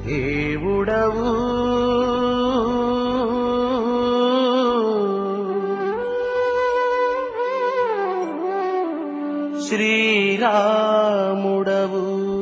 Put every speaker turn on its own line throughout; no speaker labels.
దేవుడవు శ్రీరాముడవు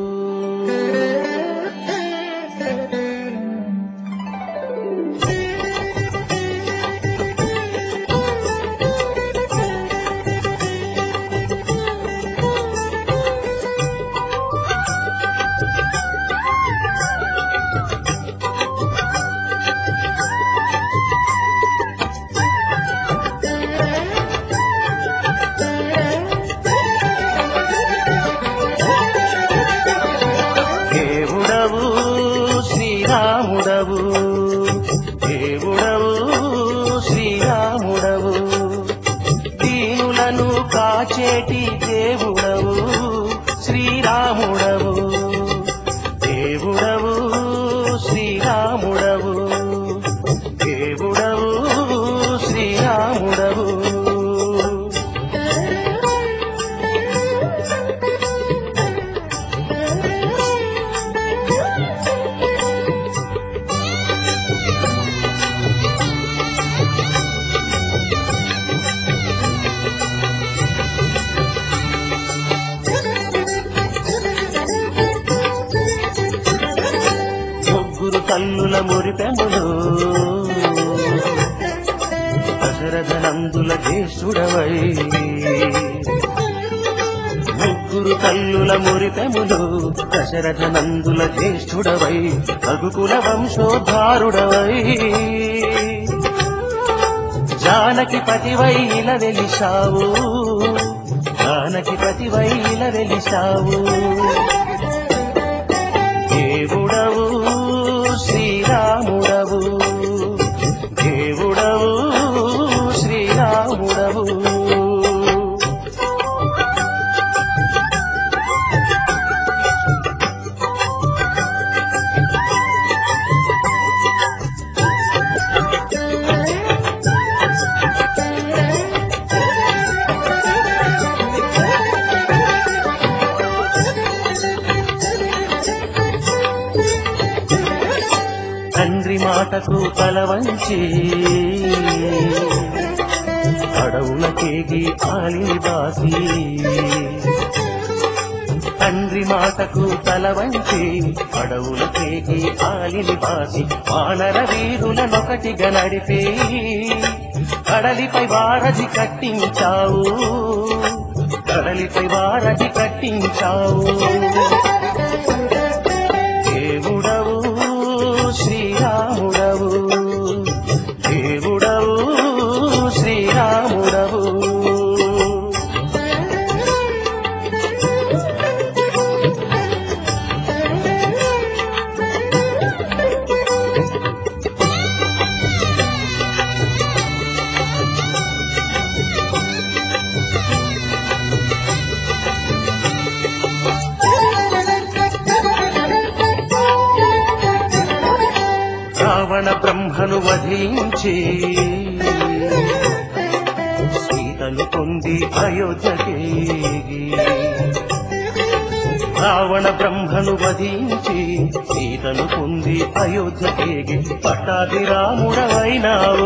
దేవుడవు శ్రీరాముడవు దేవుడవు శ్రీరాముడవు దీనులను కాచేటి దేవుడవు శ్రీరాముడవు దేవుడవు శ్రీరాముడవు దేవుడవు శ్రీరాముడవు ముగ్గురు కన్నుల మురిపెములు దశరథనందుల జ్యేష్ఠుడవై ముగ్గురు కన్నుల మురిపెములు దశరథనందుల జ్యేష్ఠుడవై రఘుకుల వంశోద్ధారుడవై జానకి పతివై ఇలా వెలిశావు జానకి పతివై ఇలా వెలిశావు దేవుడవు శ్రీరాముడవు దేవుడవు శ్రీరాముడవు తండ్రి మాటకు తల వంచి అడవులకేగి ఆలిని బాసి తండ్రి మాటకు తల వంచి అడవులకేగి ఆలిని బాసి వానర వీరులనొకటిగా నడిపి కడలిపై వారధి కట్టించావు కడలిపై వారధి కట్టించావు దేవుడవు శ్రీరాముడవు దేవుడవు శ్రీరాముడవు రావణ బ్రహ్మను వధించి సీతను పొంది అయోధ్యకేగి రావణ బ్రహ్మను వధించి సీతను పొంది అయోధ్యకేగి పట్టాది రాముడవైనావు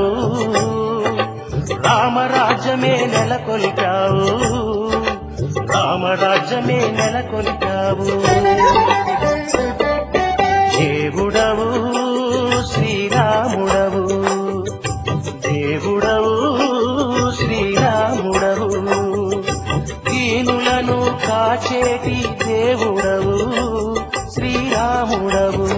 రామరాజ్యమే నెలకొల్పావు రామరాజ్యమే నెలకొల్పావు దేవుడవు శ్రీరాముడవు దేవుడవు శ్రీరాముడవు దీనులను కాచేటి దేవుడవు శ్రీరాముడవు